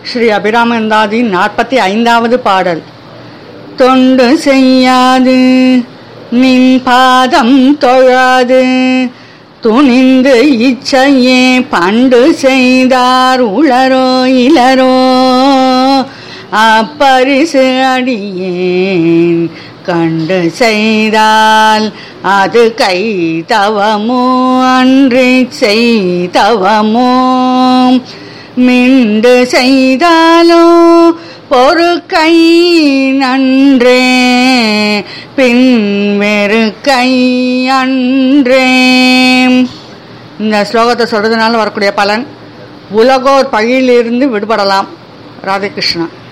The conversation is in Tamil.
ஸ்ரீ அபிராமந்தாதி நாற்பத்தி ஐந்தாவது பாடல் தொண்டு செய்யாது நின் பாதம் தொழாது துணிந்து இச்சையே பண்டு செய்தார் உளரோ இளரோ அப்பரிசு அடியேன் கண்டு செய்தால் அது கை தவமோ அன்றி செய்தவமோ மிண்டு செய்தாலோ பொறுக்கை நன்றே பின் வெறு கை அன்றே இந்த ஸ்லோகத்தை சொல்றதுனால வரக்கூடிய பலன் உலகோர் பழியிலிருந்து விடுபடலாம் ராதே கிருஷ்ணா